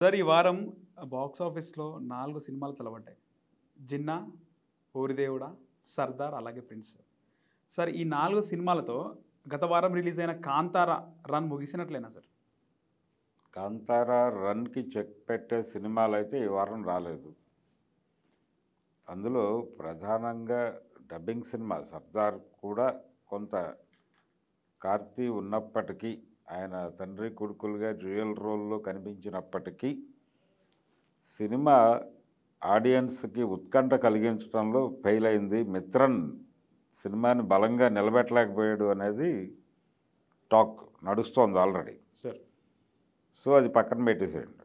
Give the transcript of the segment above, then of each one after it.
sir ఈ వారం box ఆఫీస్లో నాలుగు సినిమాలు తలబడ్డాయి జిన్నా ఊరిదేవుడ సర్దార్ అలాగే ప్రిన్స్ సార్ ఈ నాలుగు సినిమాలతో గత వారం రిలీజ్ అయిన కాంతార రన్ ముగిసినట్లేనా సార్ కాంతారా రన్కి చెక్ పెట్టే సినిమాలు అయితే ఈ వారం రాలేదు అందులో ప్రధానంగా డబ్బింగ్ సినిమా సర్దార్ కూడా కొంత కార్తీ ఉన్నప్పటికీ ఆయన తండ్రి కొడుకులుగా డ్యూయల్ రోల్లో కనిపించినప్పటికీ సినిమా ఆడియన్స్కి ఉత్కంఠ కలిగించడంలో ఫెయిల్ అయింది మిత్రన్ సినిమాని బలంగా నిలబెట్టలేకపోయాడు అనేది టాక్ నడుస్తోంది ఆల్రెడీ సార్ సో అది పక్కన పెట్టేసేయండి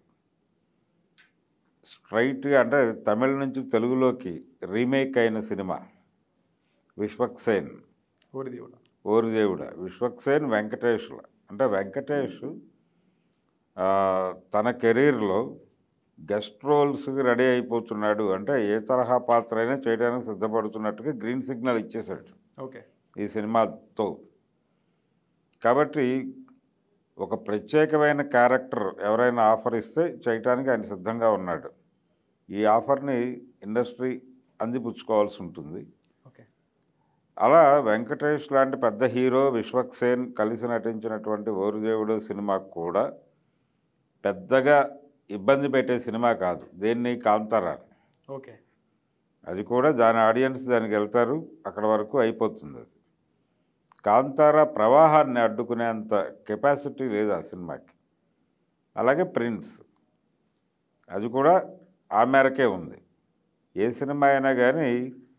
స్ట్రైట్గా అంటే తమిళ నుంచి తెలుగులోకి రీమేక్ అయిన సినిమా విశ్వక్సేన్ ఊరిదేవుడ ఓరుదేవుడ విశ్వక్సేన్ వెంకటేష్ల అంటే వెంకటేష్ ఆ, తన కెరీర్లో గెస్ట్ రోల్స్కి రెడీ అయిపోతున్నాడు అంటే ఏ తరహా పాత్ర అయినా చేయడానికి సిద్ధపడుతున్నట్టుగా గ్రీన్ సిగ్నల్ ఇచ్చేశాడు ఓకే ఈ సినిమాతో కాబట్టి ఒక ప్రత్యేకమైన క్యారెక్టర్ ఎవరైనా ఆఫర్ ఇస్తే చేయటానికి ఆయన సిద్ధంగా ఉన్నాడు ఈ ఆఫర్ని ఇండస్ట్రీ అందిపుచ్చుకోవాల్సి ఉంటుంది ఓకే అలా వెంకటేష్ లాంటి పెద్ద హీరో విశ్వక్సేన్ కలిసి నటించినటువంటి ఓరుదేవుడు సినిమా కూడా పెద్దగా ఇబ్బంది పెట్టే సినిమా కాదు దేన్ని కాంతారా ఓకే అది కూడా దాని ఆడియన్స్ దానికి వెళ్తారు అక్కడ వరకు అయిపోతుంది అది కాంతార ప్రవాహాన్ని అడ్డుకునేంత కెపాసిటీ లేదు ఆ సినిమాకి అలాగే ప్రిన్స్ అది కూడా ఆ మేరకే ఉంది ఏ సినిమా అయినా కానీ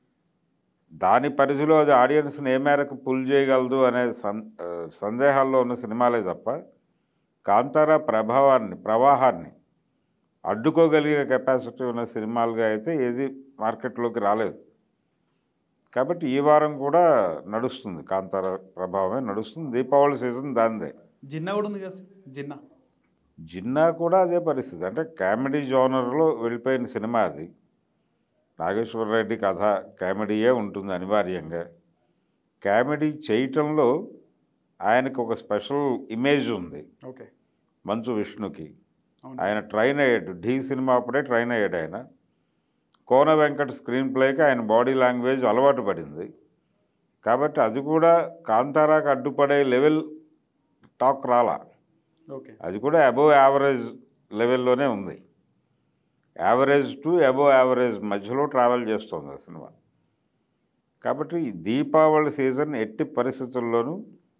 దాని పరిధిలో అది ఆడియన్స్ని ఏ మేరకు పుల్ చేయగలదు అనే సం ఆ, సందేహాల్లో ఉన్న సినిమాలే తప్ప కాంతార ప్రభావాన్ని ప్రవాహాన్ని అడ్డుకోగలిగే కెపాసిటీ ఉన్న సినిమాలుగా అయితే ఏది మార్కెట్లోకి రాలేదు కాబట్టి ఈ వారం కూడా నడుస్తుంది కాంతార ప్రభావమే నడుస్తుంది దీపావళి సీజన్ దాందే జిన్నా కూడా ఉంది కదా సార్ జిన్నా జిన్నా కూడా అదే పరిస్థితి అంటే కామెడీ జోనర్లో వెళ్ళిపోయిన సినిమా అది నాగేశ్వర రెడ్డి కథ కామెడీయే ఉంటుంది అనివార్యంగా కామెడీ చేయటంలో ఆయనకు ఒక స్పెషల్ ఇమేజ్ ఉంది ఓకే మంచు విష్ణుకి అవును ఆయన ట్రైన్ అయ్యాడు ఢీ సినిమా అప్పుడే ట్రైన్ అయ్యాడు ఆయన కోన వెంకట్ స్క్రీన్ ప్లేకి ఆయన బాడీ లాంగ్వేజ్ అలవాటు పడింది కాబట్టి అది కూడా కాంతారాకు అడ్డుపడే లెవెల్ టాక్ రాలా ఓకే అది కూడా అబోవ్ యావరేజ్ లెవెల్లోనే ఉంది యావరేజ్ టు అబోవ్ యావరేజ్ మధ్యలో ట్రావెల్ చేస్తుంది ఆ సినిమా కాబట్టి ఈ దీపావళి సీజన్ ఎట్టి పరిస్థితుల్లోనూ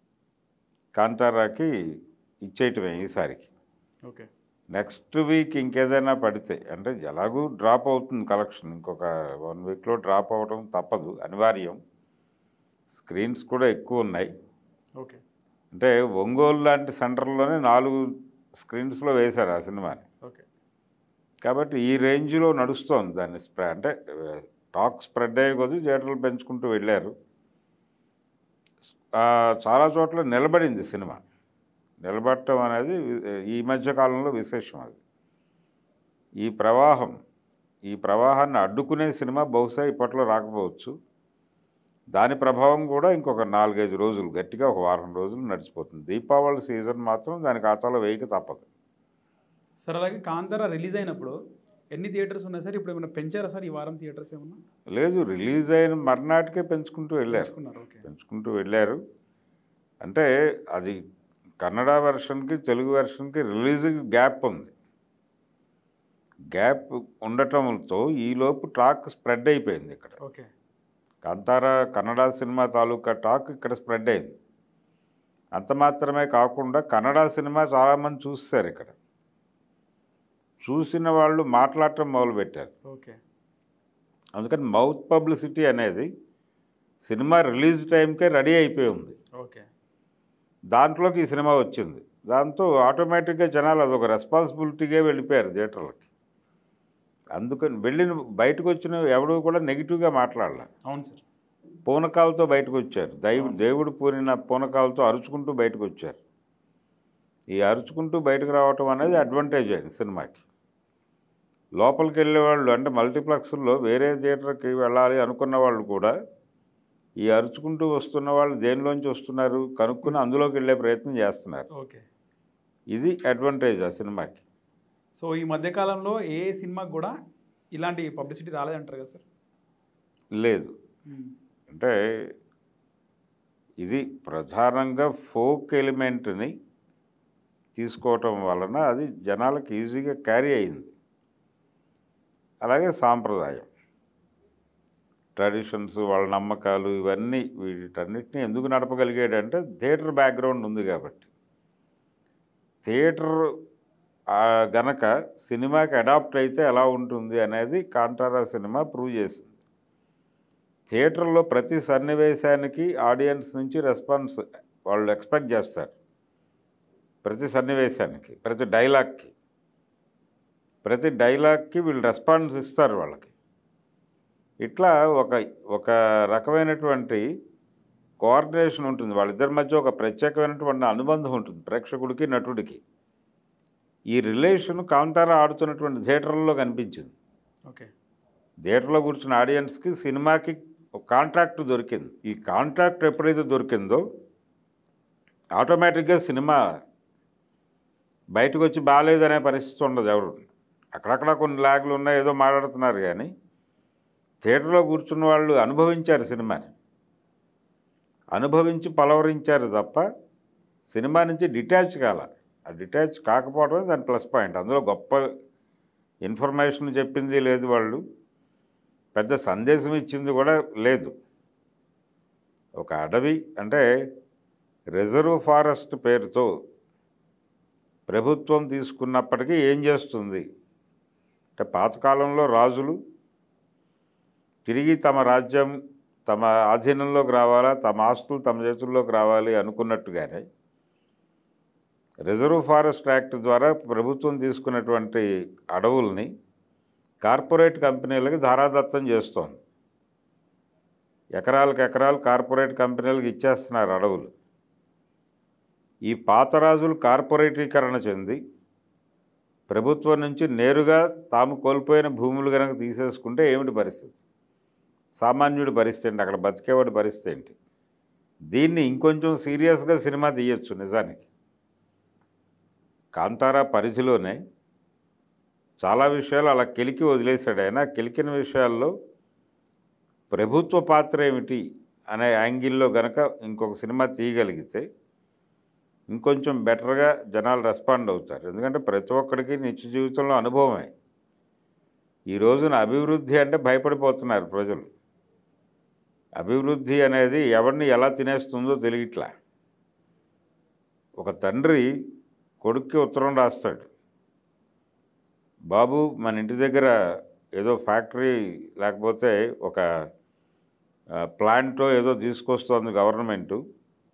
కాంతారాకి ఇచ్చేయటమే ఈసారికి ఓకే నెక్స్ట్ వీక్ ఇంకేదైనా పడితే అంటే ఎలాగూ డ్రాప్ అవుతుంది కలెక్షన్ ఇంకొక వన్ వీక్లో డ్రాప్ అవ్వడం తప్పదు అనివార్యం స్క్రీన్స్ కూడా ఎక్కువ ఉన్నాయి ఓకే అంటే ఒంగోలు లాంటి సెంటర్లోనే నాలుగు స్క్రీన్స్లో వేశారు ఆ సినిమాని ఓకే కాబట్టి ఈ రేంజ్లో నడుస్తోంది దాన్ని స్ప్రె అంటే టాక్ స్ప్రెడ్ అయ్యే కొద్దీ థియేటర్లు పెంచుకుంటూ వెళ్ళారు ఆ, చాలా చోట్ల నిలబడింది సినిమా నిలబడటం అనేది ఈ మధ్య కాలంలో విశేషం అది ఈ ప్రవాహం ఈ ప్రవాహాన్ని అడ్డుకునే సినిమా బహుశా ఇప్పట్లో రాకపోవచ్చు దాని ప్రభావం కూడా ఇంకొక నాలుగైదు రోజులు గట్టిగా ఒక వారం రోజులు నడిచిపోతుంది దీపావళి సీజన్ మాత్రం దాని ఖాతాలో వేయక తప్పదు సార్ అలాగే కాంతార రిలీజ్ అయినప్పుడు ఎన్ని థియేటర్స్ ఉన్నాయి సార్ ఇప్పుడు ఏమైనా పెంచారా సార్ ఈ వారం థియేటర్స్ ఏమన్నా లేదు రిలీజ్ అయిన మర్నాటికే పెంచుకుంటూ వెళ్ళారు పెంచుకున్నారు ఓకే పెంచుకుంటూ వెళ్ళారు అంటే అది కన్నడ వెర్షన్కి తెలుగు వెర్షన్కి రిలీజ్ గ్యాప్ ఉంది గ్యాప్ ఉండటంతో ఈలోపు టాక్ స్ప్రెడ్ అయిపోయింది ఇక్కడ ఓకే కాంతారా కన్నడ సినిమా తాలూకా టాక్ ఇక్కడ స్ప్రెడ్ అయింది అంత మాత్రమే కాకుండా కన్నడ సినిమా చాలామంది చూస్తారు ఇక్కడ చూసిన వాళ్ళు మాట్లాడటం మొదలుపెట్టారు ఓకే అందుకని మౌత్ పబ్లిసిటీ అనేది సినిమా రిలీజ్ టైంకే రెడీ అయిపోయి ఉంది ఓకే దాంట్లోకి ఈ సినిమా వచ్చింది దాంతో ఆటోమేటిక్గా జనాలు అదొక రెస్పాన్సిబిలిటీగా వెళ్ళిపోయారు థియేటర్లకి అందుకని వెళ్ళిన బయటకు వచ్చిన ఎవడు కూడా నెగిటివ్గా మాట్లాడాల అవును సార్ పూనకాలతో బయటకు వచ్చారు దైవ దేవుడు పూనిన పూనకాలతో అరుచుకుంటూ బయటకు వచ్చారు ఈ అరుచుకుంటూ బయటకు రావటం అనేది అడ్వాంటేజ్ అయింది సినిమాకి లోపలికి వెళ్ళే వాళ్ళు అంటే మల్టీప్లెక్స్లో వేరే థియేటర్కి వెళ్ళాలి అనుకున్న వాళ్ళు కూడా ఈ అరుచుకుంటూ వస్తున్న వాళ్ళు దేనిలోంచి వస్తున్నారు కనుక్కుని అందులోకి వెళ్ళే ప్రయత్నం చేస్తున్నారు ఓకే ఇది అడ్వాంటేజ్ ఆ సినిమాకి సో ఈ మధ్యకాలంలో ఏ సినిమాకి కూడా ఇలాంటి పబ్లిసిటీ రాలేదంటారు కదా సార్ లేదు అంటే ఇది ప్రధానంగా ఫోక్ ఎలిమెంట్ని తీసుకోవటం వలన అది జనాలకు ఈజీగా క్యారీ అయింది అలాగే సాంప్రదాయం ట్రెడిషన్స్ వాళ్ళ నమ్మకాలు ఇవన్నీ వీటన్నిటిని ఎందుకు నడపగలిగాడంటే థియేటర్ బ్యాక్గ్రౌండ్ ఉంది కాబట్టి థియేటర్ ఆ గనక సినిమాకి అడాప్ట్ అయితే ఎలా ఉంటుంది అనేది కాంటారా సినిమా ప్రూవ్ చేసింది థియేటర్లో ప్రతి సన్నివేశానికి ఆడియన్స్ నుంచి రెస్పాన్స్ వాళ్ళు ఎక్స్పెక్ట్ చేస్తారు ప్రతి సన్నివేశానికి ప్రతి డైలాగ్కి ప్రతి డైలాగ్కి వీళ్ళు రెస్పాన్స్ ఇస్తారు వాళ్ళకి ఇట్లా ఒక ఒక రకమైనటువంటి కోఆర్డినేషన్ ఉంటుంది వాళ్ళిద్దరి మధ్య ఒక ప్రత్యేకమైనటువంటి అనుబంధం ఉంటుంది ప్రేక్షకుడికి నటుడికి ఈ రిలేషన్ కాంతారా ఆడుతున్నటువంటి థియేటర్లో కనిపించింది ఓకే థియేటర్లో కూర్చున్న ఆడియన్స్కి సినిమాకి ఒక కాంట్రాక్ట్ దొరికింది ఈ కాంట్రాక్ట్ ఎప్పుడైతే దొరికిందో ఆటోమేటిక్గా సినిమా బయటకు వచ్చి బాగాలేదనే పరిస్థితి ఉండదు ఎవరు అక్కడక్కడ కొన్ని లాగులు ఉన్నాయి ఏదో మాట్లాడుతున్నారు కానీ థియేటర్లో కూర్చున్న వాళ్ళు అనుభవించారు సినిమాని అనుభవించి పలవరించారు తప్ప సినిమా నుంచి డిటాచ్ కాల ఆ డిటాచ్ కాకపోవడమే దాని ప్లస్ పాయింట్ అందులో గొప్ప ఇన్ఫర్మేషన్ చెప్పింది లేదు వాళ్ళు పెద్ద సందేశం ఇచ్చింది కూడా లేదు ఒక అడవి అంటే రిజర్వ్ ఫారెస్ట్ పేరుతో ప్రభుత్వం తీసుకున్నప్పటికీ ఏం చేస్తుంది అంటే పాతకాలంలో రాజులు తిరిగి తమ రాజ్యం తమ ఆధీనంలోకి రావాలా తమ ఆస్తులు తమ చేతుల్లోకి రావాలి అనుకున్నట్టుగానే రిజర్వ్ ఫారెస్ట్ యాక్ట్ ద్వారా ప్రభుత్వం తీసుకున్నటువంటి అడవుల్ని కార్పొరేట్ కంపెనీలకి ధారాదత్తం చేస్తోంది ఎకరాలకు ఎకరాలు కార్పొరేట్ కంపెనీలకు ఇచ్చేస్తున్నారు అడవులు ఈ పాత రాజులు కార్పొరేటీకరణ చెంది ప్రభుత్వం నుంచి నేరుగా తాము కోల్పోయిన భూములు కనుక తీసేసుకుంటే ఏమిటి పరిస్థితి సామాన్యుడి పరిస్థితి ఏంటి అక్కడ బతికేవాడి పరిస్థితి ఏంటి దీన్ని ఇంకొంచెం సీరియస్గా సినిమా తీయొచ్చు నిజానికి కాంతారా పరిధిలోనే చాలా విషయాలు అలా కెలికి వదిలేశాడు ఆయన ఆ కెలికిన విషయాల్లో ప్రభుత్వ పాత్ర ఏమిటి అనే యాంగిల్లో గనక ఇంకొక సినిమా తీయగలిగితే ఇంకొంచెం బెటర్గా జనాలు రెస్పాండ్ అవుతారు ఎందుకంటే ప్రతి ఒక్కడికి నిత్య జీవితంలో అనుభవమే ఈ రోజున అభివృద్ధి అంటే భయపడిపోతున్నారు ప్రజలు అభివృద్ధి అనేది ఎవరిని ఎలా తినేస్తుందో తెలియట్లా ఒక తండ్రి కొడుక్కి ఉత్తరం రాస్తాడు బాబు మన ఇంటి దగ్గర ఏదో ఫ్యాక్టరీ లేకపోతే ఒక ప్లాంటో ఏదో తీసుకొస్తోంది గవర్నమెంటు